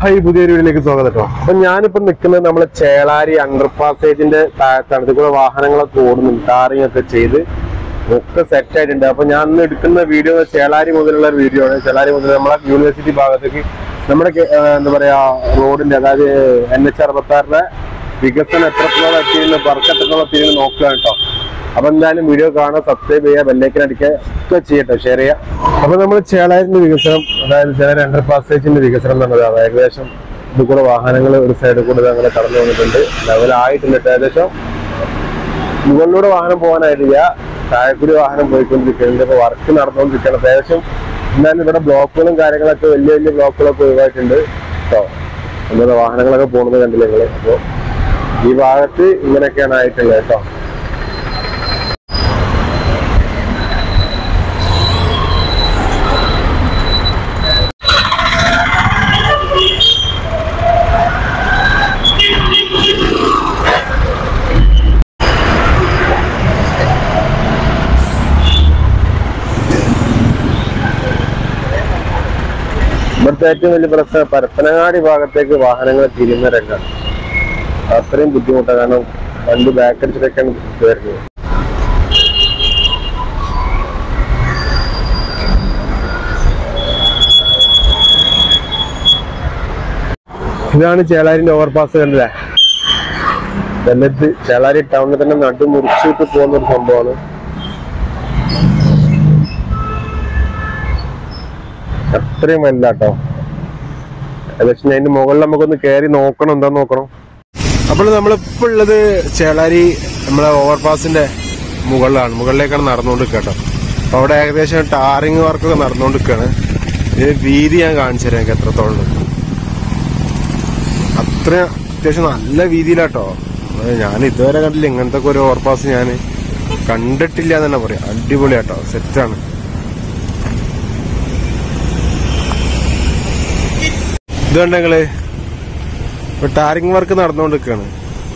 High പുതിയൊരു വീഡിയോയിലേക്ക് സ്വാഗതം കേട്ടോ അപ്പൊ ഞാനിപ്പോ നിൽക്കുന്നത് നമ്മളെ ചേളാരി അണ്ടർ പാസേജിന്റെ താഴത്താണ് ഇത് കൂടെ വാഹനങ്ങളൊക്കെ ഓടുന്നുണ്ട് ടാറിങ് ഒക്കെ ചെയ്ത് ഒക്കെ സെറ്റ് ആയിട്ടുണ്ട് അപ്പൊ ഞാൻ ഇന്ന് എടുക്കുന്ന വീഡിയോ ചേളാരി മുതലുള്ള ഒരു വീഡിയോ ആണ് ചേളാരി മുതൽ നമ്മളെ യൂണിവേഴ്സിറ്റി ഭാഗത്തേക്ക് നമ്മുടെ കേ- ആ, എന്താ പറയാ റോഡിന്റെ അതായത് എൻ എച്ച് അറുപത്തി ആറിന്റെ വികസനം എത്രത്തോളം എത്തിയിരുന്നു വർക്ക് എത്രത്തോളം എത്തിയിരുന്നു നോക്കുക കേട്ടോ അപ്പൊ എന്തായാലും വീഡിയോ കാണാൻ സബ്സ്ക്രൈബ് ചെയ്യുക ബെല്ലേക്കൻ അടിക്കുക ഒക്കെ ചെയ്യട്ടെ ഷെയർ ചെയ്യാം അപ്പൊ നമ്മൾ ചേളാരിന്റെ വികസനം അതായത് ചേളാരി അണ്ടർ പാസേജിന്റെ വികസനം എന്നുള്ളത് അത് ഏകദേശം ഇത് കൂടെ വാഹനങ്ങൾ ഒരു സൈഡിൽ കൂടെ അങ്ങനെ കടന്നു വന്നിട്ടുണ്ട് ലെവലായിട്ടുണ്ട് കേട്ടോ. ഏകദേശം മുകളിലൂടെ വാഹനം പോകാനായിട്ടില്ല താഴെക്കൂടി വാഹനം പോയിക്കൊണ്ടിരിക്കുന്നുണ്ട് ഇപ്പൊ വർക്ക് നടന്നുകൊണ്ടിരിക്കുകയാണ് അപ്പൊ ഏകദേശം എന്നാലും ഇവിടെ ബ്ലോക്കുകളും കാര്യങ്ങളൊക്കെ വലിയ വലിയ ബ്ലോക്കുകളൊക്കെ ഒഴിവായിട്ടുണ്ട് കേട്ടോ എന്താ വാഹനങ്ങളൊക്കെ പോകുന്നത് കണ്ടില്ല നിങ്ങള് അപ്പൊ ഈ ഭാഗത്ത് ഇങ്ങനെയൊക്കെയാണ് ആയിട്ടുള്ളത് കേട്ടോ ഇവിടുത്തെ ഏറ്റവും വലിയ പ്രശ്നം പരപ്പനങ്ങാടി ഭാഗത്തേക്ക് വാഹനങ്ങൾ തിരിയുന്ന രംഗമാണ് അത്രയും ബുദ്ധിമുട്ടാണ് കാരണം വണ്ടി ബാക്ക് അടിച്ചിട്ടൊക്കെയാണ് വരുന്നത് ഇതാണ് ചേളാരിന്റെ ഓവർപാസ് കണ്ടില്ലേ എന്നിട്ട് ചേളാരി ടൗണിൽ തന്നെ നടു മുറിച്ചിട്ട് പോകുന്ന ഒരു സംഭവമാണ് അത്രയും വല്ല കേട്ടോ ഏകദേശം അതിന്റെ മുകളിൽ നമുക്കൊന്ന് കയറി നോക്കണം എന്താ നോക്കണം അപ്പോൾ നമ്മളിപ്പോൾ ഉള്ളത് ചേളാരി നമ്മളെ ഓവർപാസിന്റെ മുകളിലാണ് മുകളിലേക്കാണ് നടന്നുകൊണ്ട് കേട്ടോ അപ്പൊ അവിടെ ഏകദേശം ടാറിങ് വർക്കൊക്കെ നടന്നുകൊണ്ട് നിൽക്കുകയാണ് ഇതിന് വീതി ഞാൻ കാണിച്ചു തരാം എനിക്ക് എത്രത്തോളം ഉണ്ട്. അത്ര അത്യാവശ്യം നല്ല വീതിയിലാട്ടോ അത് ഞാൻ ഇതുവരെ കണ്ടില്ല ഇങ്ങനത്തെ ഒക്കെ ഒരു ഓവർപാസ് ഞാൻ കണ്ടിട്ടില്ല എന്ന് തന്നെ പറയാം അടിപൊളിയാട്ടോ സെറ്റാണ് ഇത് കണ്ട നിങ്ങള് ഇപ്പൊ ടാറിങ് വർക്ക് നടന്നുകൊണ്ടിരിക്കാണ്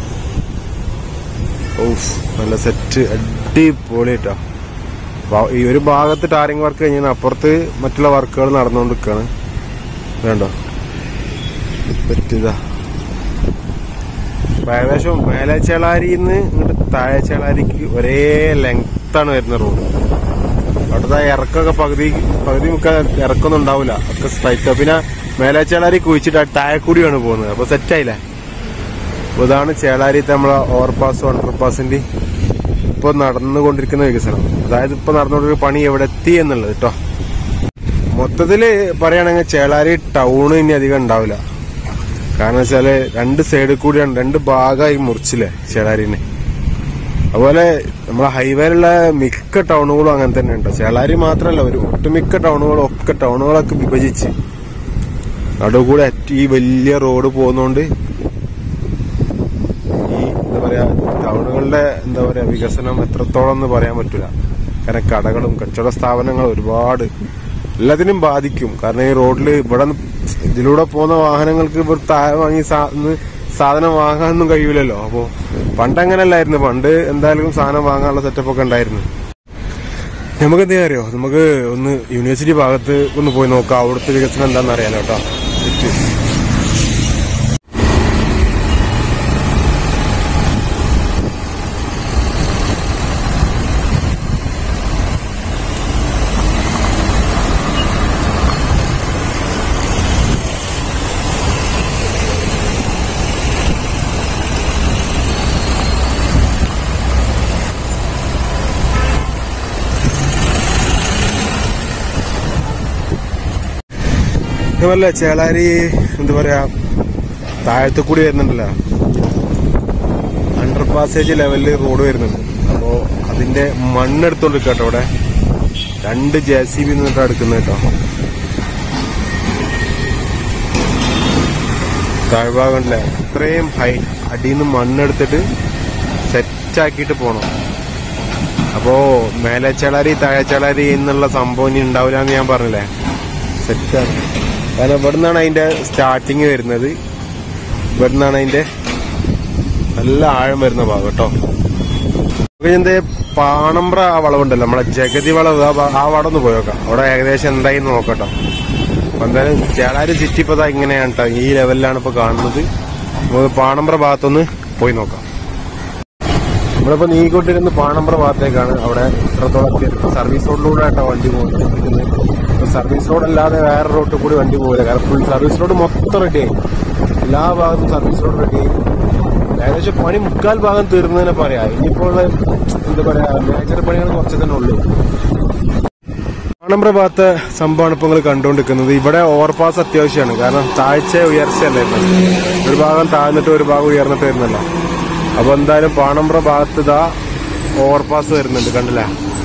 ഓഫ് നല്ല സെറ്റ് അടിപൊളി കേട്ടോ ഭാ- ഈ ഒരു ഭാഗത്ത് ടാറിങ് വർക്ക് കഴിഞ്ഞാൽ അപ്പുറത്ത് മറ്റുള്ള വർക്കുകൾ നടന്നുകൊണ്ടിരിക്കാണ് വേണ്ടോ പറ്റിയതാ അപ്പൊ ഏകദേശം മേലേച്ചേളാരിന്ന് ഇങ്ങോട്ട് താഴേച്ചേളാരിക്ക് ഒരേ ലെങ്ത് ആണ് വരുന്ന റോഡ് അവിടുത്തെ ഇറക്കൊക്കെ പകുതി പകുതി മുക്ക ഇറക്കൊന്നും ഉണ്ടാവില്ല ഒക്കെ സ്ട്രൈറ്റ് പിന്നെ മേലേച്ചേളാരി കുഴിച്ചിട്ട് താഴെ കൂടിയാണ് പോകുന്നത് അപ്പൊ സെറ്റ് ആയില്ലേ അപ്പൊ ഇതാണ് ചേളാരിത്തെ നമ്മളെ ഓവർപാസും അണ്ടർപാസിന്റെ ഇപ്പൊ നടന്നുകൊണ്ടിരിക്കുന്ന വികസനം അതായത് ഇപ്പൊ നടന്നുകൊണ്ടിരിക്കുന്ന പണി എവിടെ എത്തി എന്നുള്ളത് കേട്ടോ മൊത്തത്തില് പറയുകയാണെങ്കിൽ ചേളാരി ടൗൺ ഇനി അധികം ഉണ്ടാവില്ല കാരണം വെച്ചാല് രണ്ട് സൈഡിൽ കൂടിയാണ് രണ്ട് ഭാഗമായി മുറിച്ചില്ലേ ചേളാരിനെ അതുപോലെ നമ്മളെ ഹൈവേയിലുള്ള മിക്ക ടൗണുകളും അങ്ങനെ തന്നെ ഉണ്ട് ചേളാരി മാത്രമല്ല ഒരു ഒട്ടുമിക്ക ടൗണുകളും ഒക്കെ ടൗണുകളൊക്കെ വിഭജിച്ച് നടുകൂടെ അറ്റ് ഈ വലിയ റോഡ് പോകുന്നോണ്ട് ഈ എന്താ പറയാ ടൗണുകളുടെ എന്താ പറയാ വികസനം എത്രത്തോളം എന്ന് പറയാൻ പറ്റൂല കാരണം കടകളും കച്ചവട സ്ഥാപനങ്ങളും ഒരുപാട് എല്ലാത്തിനും ബാധിക്കും കാരണം ഈ റോഡിൽ ഇവിടെ ന്ന് ഇതിലൂടെ പോകുന്ന വാഹനങ്ങൾക്ക് ഇവർ താഴെ വാങ്ങി സാ- ന്ന് സാധനം വാങ്ങാനൊന്നും കഴിയൂലല്ലോ അപ്പോ പണ്ട് അങ്ങനെയല്ലായിരുന്നു പണ്ട് എന്തായാലും സാധനം വാങ്ങാനുള്ള സെറ്റപ്പ് ഒക്കെ ഉണ്ടായിരുന്നു നമുക്ക് എന്താ അറിയോ നമുക്ക് ഒന്ന് യൂണിവേഴ്സിറ്റി ഭാഗത്ത് ഒന്ന് പോയി നോക്കാം അവിടുത്തെ വികസനം എന്താണെന്ന് അറിയാലോ കേട്ടോ സെറ്റ് ഇതുപോലെ ചേളാരി എന്താ പറയാ താഴത്തെ കൂടി വരുന്നുണ്ടല്ലോ അണ്ടർ പാസേജ് ലെവലിൽ റോഡ് വരുന്നുണ്ട് അപ്പോ അതിന്റെ മണ്ണെടുത്തോണ്ട് കേട്ടോ അവിടെ രണ്ട് ജെ സി ബി നിന്നിട്ട് എടുക്കുന്നത് കേട്ടോ താഴ്ഭാഗമല്ലേ ഇത്രയും ഹൈ അടിയിൽ നിന്ന് മണ്ണെടുത്തിട്ട് സെറ്റ് ആക്കിയിട്ട് പോണം അപ്പോ മേലെ ചേളാരി താഴെ ചേളാരി എന്നുള്ള സംഭവം ഇനി ഉണ്ടാവില്ല എന്ന് ഞാൻ പറഞ്ഞില്ലേ സെറ്റാണ് കാരണം ഇവിടെ നിന്നാണ് അതിന്റെ സ്റ്റാർട്ടിങ് വരുന്നത് ഇവിടെ നിന്നാണ് അതിന്റെ നല്ല ആഴം വരുന്ന ഭാഗം കേട്ടോ നമുക്ക് എന്ത് പാണമ്പ്ര ആ വളവുണ്ടല്ലോ നമ്മളെ ജഗതി വളവ് ആ ഭാ- ആ വടം ഒന്ന് പോയോക്കാം അവിടെ ഏകദേശം എന്തായി നോക്കട്ടോ അപ്പൊ എന്തായാലും ചേളാരി സിറ്റി ഇപ്പൊ ദാ ഇങ്ങനെയാണ് കേട്ടോ ഈ ലെവലിലാണ് ഇപ്പൊ കാണുന്നത് നമുക്ക് പാണമ്പ്ര ഭാഗത്തൊന്ന് പോയി നോക്കാം നമ്മളിപ്പോ നീങ്ങിക്കൊണ്ടിരുന്ന പാണമ്പ്ര ഭാഗത്തേക്കാണ് അവിടെ ഇത്രത്തോളം എത്തിയത് സർവീസ് റോഡിലൂടെ ആട്ടോ വണ്ടി പോകുന്നത് ഇപ്പൊ സർവീസ് റോഡ് അല്ലാതെ വേറെ റോഡിൽ കൂടി വണ്ടി പോകില്ല കാരണം ഫുൾ സർവീസ് റോഡ് മൊത്തം റെഡിയായി എല്ലാ ഭാഗത്തും സർവീസ് റോഡ് റെഡിയായി ഏകദേശം പണി മുക്കാൽ ഭാഗം തീർന്നതിനെ പറയാം ഇനിയിപ്പോൾ ഉള്ള എന്താ പറയാ മേജർ പണികൾ കുറച്ച് തന്നെ ഉള്ളൂ പാണമ്പ്ര ഭാഗത്തെ സംഭവമാണ് ഇപ്പൊ നിങ്ങൾ കണ്ടുകൊണ്ടിരിക്കുന്നത് ഇവിടെ ഓവർപാസ് അത്യാവശ്യമാണ് കാരണം താഴ്ച ഉയർച്ചയല്ലേ ഇപ്പൊ. ഒരു ഭാഗം താഴ്ന്നിട്ട് ഒരു ഭാഗം ഉയർന്നിട്ട് വരുന്നല്ലോ അപ്പൊ എന്തായാലും പാണമ്പ്ര ഭാഗത്ത് ഇതാ ഓവർപാസ് വരുന്നുണ്ട് കണ്ടില്ലേ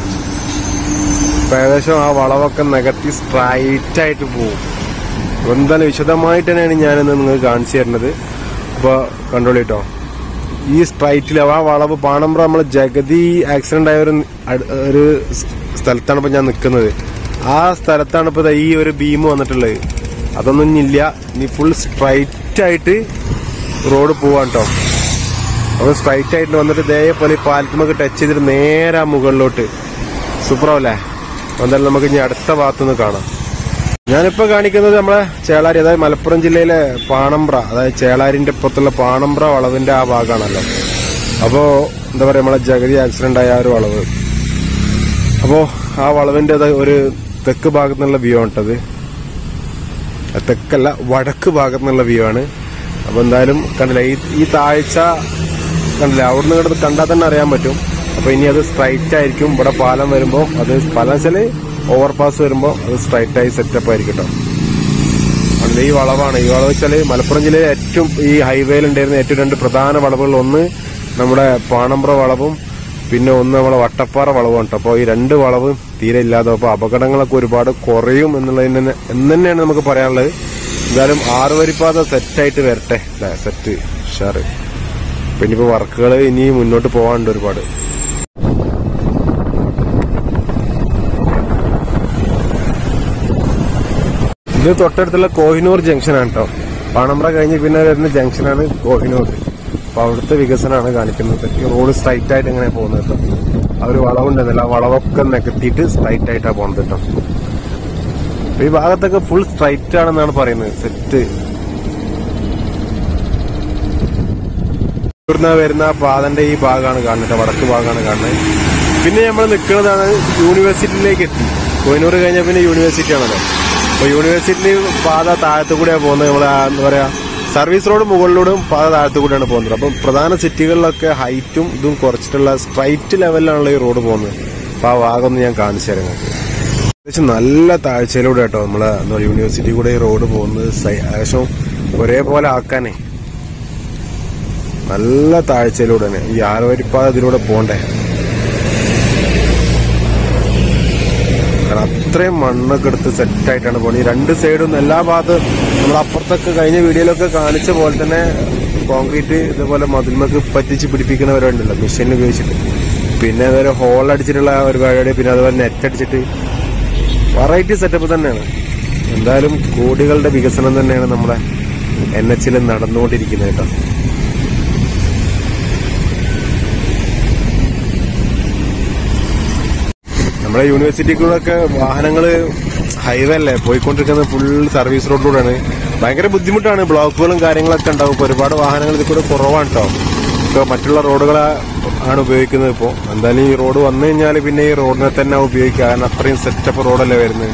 ഇപ്പൊ ഏകദേശം ആ വളവൊക്കെ നികത്തി സ്ട്രൈറ്റ് ആയിട്ട് പോകും അപ്പൊ എന്തായാലും വിശദമായിട്ട് തന്നെയാണ് ഞാനിന്ന് നിങ്ങൾക്ക് കാണിച്ചു തരുന്നത് അപ്പൊ കണ്ടോളിട്ടോ ഈ സ്ട്രൈറ്റിൽ ആ വളവ് പാണമ്പ്ര നമ്മൾ ജഗതി ആക്സിഡന്റ് ആയ ഒരു അട്- ഒരു സ്ഥലത്താണ് ഇപ്പൊ ഞാൻ നിൽക്കുന്നത് ആ സ്ഥലത്താണ് ഇപ്പൊ ദാ ഈ ഒരു ബീം വന്നിട്ടുള്ളത് അതൊന്നും ഇനി ഇല്ല ഇനി ഫുൾ സ്ട്രൈറ്റ് ആയിട്ട് റോഡ് പോവാൻ കേട്ടോ അപ്പൊ സ്ട്രൈറ്റ് ആയിട്ട് വന്നിട്ട് ഇതേപോലെ ഈ പാലത്തുമൊക്കെ ടച്ച് ചെയ്തിട്ട് നേരെ ആ മുകളിലോട്ട് സൂപ്പറാവല്ലേ എന്തായാലും നമുക്ക് ഇനി അടുത്ത ഭാഗത്തുനിന്ന് കാണാം ഞാനിപ്പോ കാണിക്കുന്നത് നമ്മളെ ചേളാരി അതായത് മലപ്പുറം ജില്ലയിലെ പാണമ്പ്ര അതായത് ചേളാരിന്റെ ഇപ്പുറത്തുള്ള പാണമ്പ്ര വളവിന്റെ ആ ഭാഗമാണല്ലോ അപ്പോ എന്താ പറയാ നമ്മളെ ജഗതി ആക്സിഡന്റ് ആയ ആ ഒരു വളവ് അപ്പോ ആ വളവിന്റെ അത് ഒരു തെക്ക് ഭാഗത്തു നിന്നുള്ള വ്യൂ ആണിട്ടത് ആ തെക്കല്ല വടക്ക് ഭാഗത്തു നിന്നുള്ള വ്യൂ ആണ് അപ്പൊ എന്തായാലും കണ്ടില്ല ഈ ഈ താഴ്ച കണ്ടില്ല അവിടുന്ന് ഇങ്ങോട്ട് കണ്ടാൽ തന്നെ അറിയാൻ പറ്റും അപ്പൊ ഇനി അത് സ്ട്രൈറ്റ് ആയിരിക്കും ഇവിടെ പാലം വരുമ്പോൾ അത് പാലം വെച്ചാല് ഓവർപാസ് വരുമ്പോൾ അത് സ്ട്രൈറ്റ് ആയി സെറ്റപ്പ് ആയിരിക്കും കേട്ടോ അതുകൊണ്ട് ഈ വളവാണ് ഈ വളവ് വെച്ചാല് മലപ്പുറം ജില്ലയിലെ ഏറ്റവും ഈ ഹൈവേയിൽ ഉണ്ടായിരുന്ന ഏറ്റവും രണ്ട് പ്രധാന വളവുകൾ ഒന്ന് നമ്മുടെ പാണമ്പ്ര വളവും പിന്നെ ഒന്ന് നമ്മളെ വട്ടപ്പാറ വളവും കേട്ടോ അപ്പോൾ ഈ രണ്ട് വളവും തീരെ ഇല്ലാതെ അപ്പോൾ അപകടങ്ങളൊക്കെ ഒരുപാട് കുറയും എന്നുള്ളതിന് തന്നെ എന്ന് തന്നെയാണ് നമുക്ക് പറയാനുള്ളത് എന്തായാലും ആറ് വരിപ്പാത സെറ്റായിട്ട് വരട്ടെ അല്ലേ സെറ്റ് ഉഷാറ് പിന്നെ ഇപ്പോൾ വർക്കുകൾ ഇനി മുന്നോട്ട് പോകാനുണ്ട് ഒരുപാട് ഇത് തൊട്ടടുത്തുള്ള കോഹിനൂർ ജംഗ്ഷനാണ് കേട്ടോ പാണമ്പ്ര കഴിഞ്ഞ് പിന്നെ വരുന്ന ജംഗ്ഷനാണ് കോഹിനൂർ അപ്പൊ അവിടുത്തെ വികസനമാണ് കാണിക്കുന്നത് ഈ റോഡ് സ്ട്രൈറ്റ് ആയിട്ട് ഇങ്ങനെ പോകുന്നത് കേട്ടോ ആ ഒരു വളവുണ്ടെന്നല്ല ആ വളവൊക്കെ നികത്തിയിട്ട് സ്ട്രൈറ്റ് ആയിട്ടാണ് പോകുന്നത് കേട്ടോ അപ്പൊ ഈ ഭാഗത്തൊക്കെ ഫുൾ സ്ട്രൈറ്റ് ആണെന്നാണ് പറയുന്നത് സെറ്റ് ഇവിടുന്ന് വരുന്ന ആ പാതന്റെ ഈ ഭാഗമാണ് കാണുന്നത് ട്ടോ, വടക്ക് ഭാഗമാണ് കാണുന്നത് പിന്നെ നമ്മൾ നിൽക്കുന്നതാണ് യൂണിവേഴ്സിറ്റിയിലേക്ക് എത്തി കോയനൂർ കഴിഞ്ഞാൽ പിന്നെ യൂണിവേഴ്സിറ്റി ആണല്ലോ അപ്പൊ യൂണിവേഴ്സിറ്റി പാത താഴത്തു കൂടെയാണ് പോകുന്നത് നമ്മൾ എന്താ പറയാ സർവീസ് റോഡ് മുകളിലൂടെയും പാത താഴത്തു കൂടെയാണ് പോകുന്നത് അപ്പം പ്രധാന സിറ്റികളിലൊക്കെ ഹൈറ്റും ഇതും കുറച്ചിട്ടുള്ള സ്ട്രൈറ്റ് ലെവലിലാണല്ലോ ഈ റോഡ് പോകുന്നത് അപ്പൊ ആ ഭാഗം ഒന്ന് ഞാൻ കാണിച്ചു തരാം നിങ്ങൾക്ക് ഏകദേശം നല്ല താഴ്ചയിലൂടെ കേട്ടോ നമ്മളെ എന്താ പറയുക, യൂണിവേഴ്സിറ്റി കൂടെ ഈ റോഡ് പോകുന്നത് സൈ- ഏകദേശം ഒരേപോലെ ആക്കാനേ നല്ല താഴ്ചയിലൂടെ ഈ ആറുവരിപ്പാത ഇതിലൂടെ പോണ്ടേ കാരണം അത്രയും മണ്ണൊക്കെ എടുത്ത് സെറ്റായിട്ടാണ് പോകുന്നത് ഈ രണ്ട് സൈഡും എല്ലാ ഭാഗത്തും നമ്മൾ അപ്പുറത്തൊക്കെ കഴിഞ്ഞ വീഡിയോയിലൊക്കെ കാണിച്ച പോലെ തന്നെ കോൺക്രീറ്റ് ഇതുപോലെ മതിൽമക്ക് പറ്റിച്ച് പിടിപ്പിക്കുന്നവരുണ്ടല്ലോ മെഷീൻ ഉപയോഗിച്ചിട്ട് പിന്നെ അതുപോലെ ഹോൾ അടിച്ചിട്ടുള്ള ഒരു പരിപാടി പിന്നെ അതുപോലെ നെറ്റ് അടിച്ചിട്ട് വെറൈറ്റി സെറ്റപ്പ് തന്നെയാണ് എന്തായാലും കോടികളുടെ വികസനം തന്നെയാണ് നമ്മുടെ എൻ എച്ചിൽ നടന്നുകൊണ്ടിരിക്കുന്നത് കേട്ടോ നമ്മുടെ യൂണിവേഴ്സിറ്റിക്കൂടെ വാഹനങ്ങൾ ഹൈവേ അല്ലേ പോയിക്കൊണ്ടിരിക്കുന്നത് ഫുൾ സർവീസ് റോഡിലൂടെയാണ് ഭയങ്കര ബുദ്ധിമുട്ടാണ് ബ്ലോക്കുകളും കാര്യങ്ങളൊക്കെ ഉണ്ടാവും ഇപ്പൊ ഒരുപാട് വാഹനങ്ങൾ ഇതിൽ കൂടെ കുറവാണ് കേട്ടോ ഇപ്പൊ മറ്റുള്ള റോഡുകൾ ആണ് ഉപയോഗിക്കുന്നത് ഇപ്പോൾ എന്തായാലും ഈ റോഡ് വന്നു കഴിഞ്ഞാൽ പിന്നെ ഈ റോഡിനെ തന്നെ ഉപയോഗിക്കുക കാരണം അത്രയും സെറ്റപ്പ് റോഡല്ലേ വരുന്നത്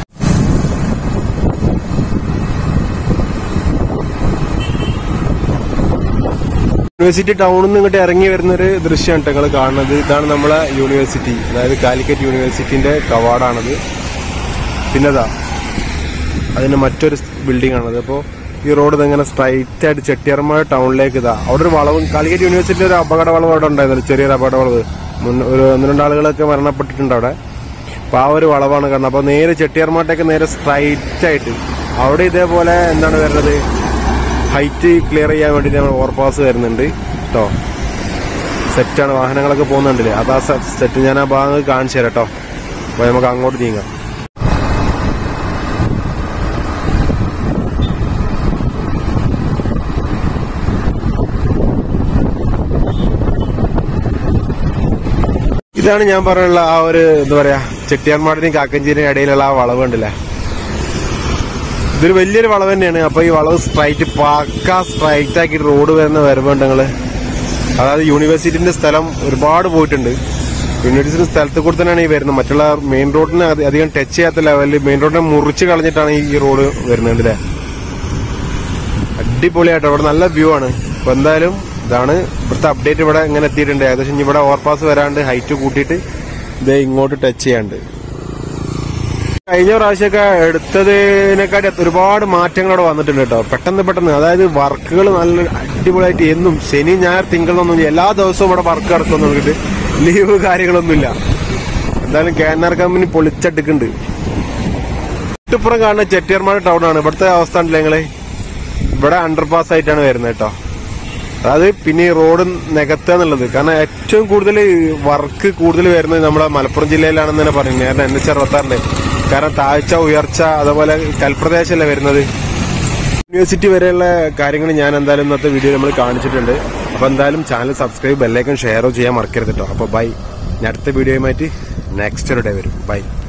യൂണിവേഴ്സിറ്റി ടൗണിൽ നിന്ന് ഇങ്ങോട്ട് ഇറങ്ങി വരുന്ന ഒരു ദൃശ്യമാണ് നിങ്ങൾ കാണുന്നത് ഇതാണ് നമ്മളെ യൂണിവേഴ്സിറ്റി അതായത് കാലിക്കറ്റ് യൂണിവേഴ്സിറ്റിന്റെ കവാടാണത് പിന്നെതാ അതിന്റെ മറ്റൊരു ബിൽഡിംഗ് ആണത് അപ്പോൾ ഈ റോഡ് ഇങ്ങനെ സ്ട്രൈറ്റ് ആയിട്ട് ചെട്ടിയർമഴ ടൗണിലേക്ക് ഇതാ അവിടെ ഒരു വളവും കാലിക്കറ്റ് യൂണിവേഴ്സിറ്റി ഒരു അപകട വളവ് അവിടെ ഉണ്ടായിരുന്നു ചെറിയൊരു അപകട വളവ് മുന്ന- ഒരു ഒന്ന് രണ്ട് ആളുകളൊക്കെ മരണപ്പെട്ടിട്ടുണ്ട് അവിടെ അപ്പൊ ആ ഒരു വളവാണ് കാണുന്നത് അപ്പൊ നേരെ ചെട്ടിയാർമാട്ടേക്ക് നേരെ സ്ട്രൈറ്റ് ആയിട്ട് അവിടെ ഇതേപോലെ എന്താണ് വരുന്നത് ഹൈറ്റ് ക്ലിയർ ചെയ്യാൻ വേണ്ടി നമ്മൾ ഓവർപാസ് വരുന്നുണ്ട് കേട്ടോ സെറ്റാണ് വാഹനങ്ങളൊക്കെ പോകുന്നുണ്ടല്ലേ അതാ സെറ്റ് ഞാൻ ആ ഭാഗം കാണിച്ചു തരാം കേട്ടോ അപ്പൊ നമുക്ക് അങ്ങോട്ട് നീങ്ങാം ഇതാണ് ഞാൻ പറഞ്ഞുള്ള ആ ഒരു എന്താ പറയാ ചെട്ടിയാർമാടിനെയും കാക്കഞ്ചേരിയും ഇടയിലുള്ള ആ വളവ് ഉണ്ടല്ലേ ഇതൊരു വലിയൊരു വളവ് തന്നെയാണ് അപ്പൊ ഈ വളവ് സ്ട്രൈറ്റ് പക്ക സ്ട്രൈറ്റ് ആക്കിയിട്ട് റോഡ് വരുന്ന വരുമ്പോണ്ട് നിങ്ങള് അതായത് യൂണിവേഴ്സിറ്റിന്റെ സ്ഥലം ഒരുപാട് പോയിട്ടുണ്ട് യൂണിവേഴ്സിറ്റി സ്ഥലത്ത് കൂടെ തന്നെയാണ് ഈ വരുന്നത് മറ്റുള്ള മെയിൻ റോഡിനെ അധി- അധികം ടച്ച് ചെയ്യാത്ത ലെവലിൽ മെയിൻ റോഡിനെ മുറിച്ച് കളഞ്ഞിട്ടാണ് ഈ റോഡ് വരുന്നത് അല്ലേ അടിപൊളിയാട്ടോ ഇവിടെ നല്ല വ്യൂ ആണ് അപ്പൊ എന്തായാലും ഇതാണ് ഇവിടുത്തെ അപ്ഡേറ്റ് ഇവിടെ ഇങ്ങനെ എത്തിയിട്ടുണ്ട് ഏകദേശം ഇനി ഇവിടെ ഓവർപാസ് വരാണ്ട് ഹൈറ്റ് കൂട്ടിയിട്ട് ഇതേ ഇങ്ങോട്ട് ടച്ച് ചെയ്യാണ്ട് കഴിഞ്ഞ പ്രാവശ്യമൊക്കെ എടുത്തതിനെക്കാട്ടി ഒരുപാട് മാറ്റങ്ങൾ അവിടെ വന്നിട്ടുണ്ട് കേട്ടോ പെട്ടെന്ന് പെട്ടെന്ന് അതായത് വർക്കുകൾ നല്ല അടിപൊളിയായിട്ട് എന്നും ശനി ഞായർ തിങ്കളൊന്നും എല്ലാ ദിവസവും ഇവിടെ വർക്ക് നടക്കുന്നു നോക്കിയിട്ട് ലീവ് കാര്യങ്ങളൊന്നുമില്ല എന്തായാലും കെ എൻ ആർ കമ്പനി പൊളിച്ചെടുക്കുന്നുണ്ട് ചുറ്റുപ്പുറം കാണുന്ന ചെട്ടിയർമാട് ടൗൺ ആണ് ഇവിടുത്തെ അവസ്ഥ ഉണ്ടല്ലേ നിങ്ങള് ഇവിടെ അണ്ടർപാസ് ആയിട്ടാണ് വരുന്നത് കേട്ടോ അതായത് പിന്നെ ഈ റോഡ് നികത്തുക എന്നുള്ളത് കാരണം ഏറ്റവും കൂടുതൽ വർക്ക് കൂടുതൽ വരുന്നത് നമ്മുടെ മലപ്പുറം ജില്ലയിലാണെന്ന് തന്നെ പറയുന്നത് കാരണം എൻ എച്ച് അറുപത്താറിന്റെ കാരണം താഴ്ച ഉയർച്ച അതുപോലെ കൽപ്രദേശമല്ലേ വരുന്നത് യൂണിവേഴ്സിറ്റി വരെയുള്ള കാര്യങ്ങൾ ഞാൻ എന്തായാലും ഇന്നത്തെ വീഡിയോ നമ്മൾ കാണിച്ചിട്ടുണ്ട് അപ്പൊ എന്തായാലും ചാനൽ സബ്സ്ക്രൈബ് ബെല്ലൈക്കൺ ഷെയറോ ചെയ്യാൻ മറക്കരുത് കേട്ടോ അപ്പൊ ബൈ ഞാൻ അടുത്ത വീഡിയോയുമായിട്ട് നെക്സ്റ്റ് ഒരു ഡേ വരും ബൈ